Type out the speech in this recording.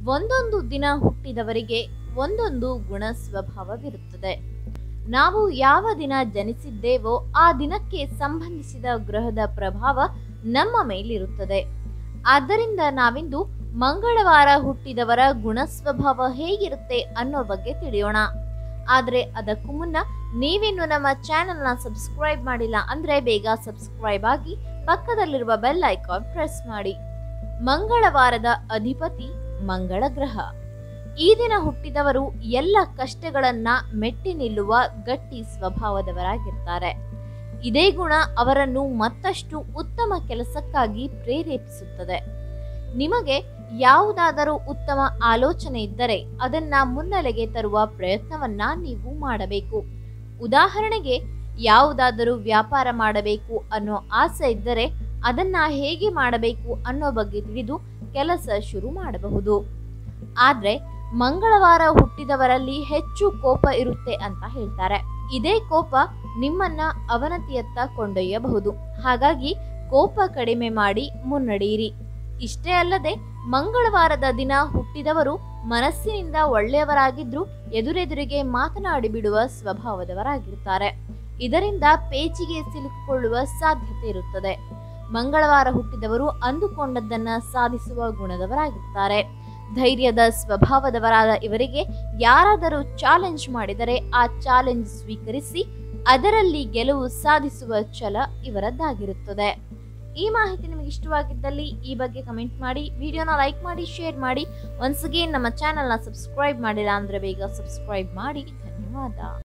ಒಂದೊಂದು ದಿನ ಹುಟ್ಟಿದವರಿಗೆ ಒಂದೊಂದು ಗುಣ ಸ್ವಭಾವವಿರುತ್ತದೆ ನಾವು ಯಾವ ದಿನ ಜನಿಸಿದ್ದೇವೋ ಆ ದಿನಕ್ಕೆ ಸಂಬಂಧಿಸಿದ ಗ್ರಹದ ಪ್ರಭಾವ ನಮ್ಮ ಮೇಲಿರುತ್ತದೆ ಆದ್ದರಿಂದ ನಾವಿಂದು ಮಂಗಳವಾರ ಹುಟ್ಟಿದವರ ಗುಣ ಸ್ವಭಾವ ಹೇಗಿರುತ್ತೆ ಅನ್ನೋ ಬಗ್ಗೆ ತಿಳಿಯೋಣ ಆದ್ರೆ ಅದಕ್ಕೂ ಮುನ್ನ ನೀವಿನ್ನು ನಮ್ಮ ಚಾನೆಲ್ನ ಸಬ್ಸ್ಕ್ರೈಬ್ ಮಾಡಿಲ್ಲ ಅಂದ್ರೆ ಬೇಗ ಸಬ್ಸ್ಕ್ರೈಬ್ ಆಗಿ ಪಕ್ಕದಲ್ಲಿರುವ ಬೆಲ್ ಐಕಾನ್ ಪ್ರೆಸ್ ಮಾಡಿ ಮಂಗಳವಾರದ ಅಧಿಪತಿ ಮಂಗಳ ಗ್ರಹ ಈ ದಿನ ಹುಟ್ಟಿದವರು ಎಲ್ಲ ಕಷ್ಟಗಳನ್ನ ಮೆಟ್ಟಿ ನಿಲ್ಲುವ ಗಟ್ಟಿ ಸ್ವಭಾವದವರಾಗಿರ್ತಾರೆ ಇದೇ ಗುಣ ಅವರನ್ನು ಮತ್ತಷ್ಟು ಉತ್ತಮ ಕೆಲಸಕ್ಕಾಗಿ ಪ್ರೇರೇಪಿಸುತ್ತದೆ ನಿಮಗೆ ಯಾವುದಾದರೂ ಉತ್ತಮ ಆಲೋಚನೆ ಇದ್ದರೆ ಅದನ್ನ ಮುನ್ನೆಲೆಗೆ ತರುವ ಪ್ರಯತ್ನವನ್ನ ನೀವು ಮಾಡಬೇಕು ಉದಾಹರಣೆಗೆ ಯಾವುದಾದರೂ ವ್ಯಾಪಾರ ಮಾಡಬೇಕು ಅನ್ನೋ ಆಸೆ ಇದ್ದರೆ ಅದನ್ನ ಹೇಗೆ ಮಾಡಬೇಕು ಅನ್ನೋ ಬಗ್ಗೆ ತಿಳಿದು ಕೆಲಸ ಶುರು ಮಾಡಬಹುದು ಆದ್ರೆ ಮಂಗಳವಾರ ಹುಟ್ಟಿದವರಲ್ಲಿ ಹೆಚ್ಚು ಕೋಪ ಇರುತ್ತೆ ಅಂತ ಹೇಳ್ತಾರೆ ಇದೇ ಕೋಪ ನಿಮ್ಮನ್ನ ಅವನತಿಯತ್ತ ಕೊಂಡೊಯ್ಯಬಹುದು ಹಾಗಾಗಿ ಕೋಪ ಕಡಿಮೆ ಮಾಡಿ ಮುನ್ನಡೆಯಿರಿ ಇಷ್ಟೇ ಅಲ್ಲದೆ ಮಂಗಳವಾರದ ದಿನ ಹುಟ್ಟಿದವರು ಮನಸ್ಸಿನಿಂದ ಒಳ್ಳೆಯವರಾಗಿದ್ರು ಎದುರೆದುರಿಗೆ ಮಾತನಾಡಿ ಬಿಡುವ ಸ್ವಭಾವದವರಾಗಿರ್ತಾರೆ ಇದರಿಂದ ಪೇಚಿಗೆ ಸಿಲುಕಿಕೊಳ್ಳುವ ಸಾಧ್ಯತೆ ಇರುತ್ತದೆ ಮಂಗಳವಾರ ಹುಟ್ಟಿದವರು ಅಂದುಕೊಂಡದ್ದನ್ನ ಸಾಧಿಸುವ ಗುಣದವರಾಗಿರ್ತಾರೆ ಧೈರ್ಯದ ಸ್ವಭಾವದವರಾದ ಇವರಿಗೆ ಯಾರಾದರೂ ಚಾಲೆಂಜ್ ಮಾಡಿದರೆ ಆ ಚಾಲೆಂಜ್ ಸ್ವೀಕರಿಸಿ ಅದರಲ್ಲಿ ಗೆಲುವು ಸಾಧಿಸುವ ಛಲ ಇವರದ್ದಾಗಿರುತ್ತದೆ ಈ ಮಾಹಿತಿ ನಿಮಗೆ ಇಷ್ಟವಾಗಿದ್ದಲ್ಲಿ ಈ ಬಗ್ಗೆ ಕಮೆಂಟ್ ಮಾಡಿ ವಿಡಿಯೋನ ಲೈಕ್ ಮಾಡಿ ಶೇರ್ ಮಾಡಿ ಒನ್ಸ್ ಅಗೇನ್ ನಮ್ಮ ಚಾನೆಲ್ನ ಸಬ್ಸ್ಕ್ರೈಬ್ ಮಾಡಿಲ್ಲ ಅಂದ್ರೆ ಬೇಗ ಸಬ್ಸ್ಕ್ರೈಬ್ ಮಾಡಿ ಧನ್ಯವಾದ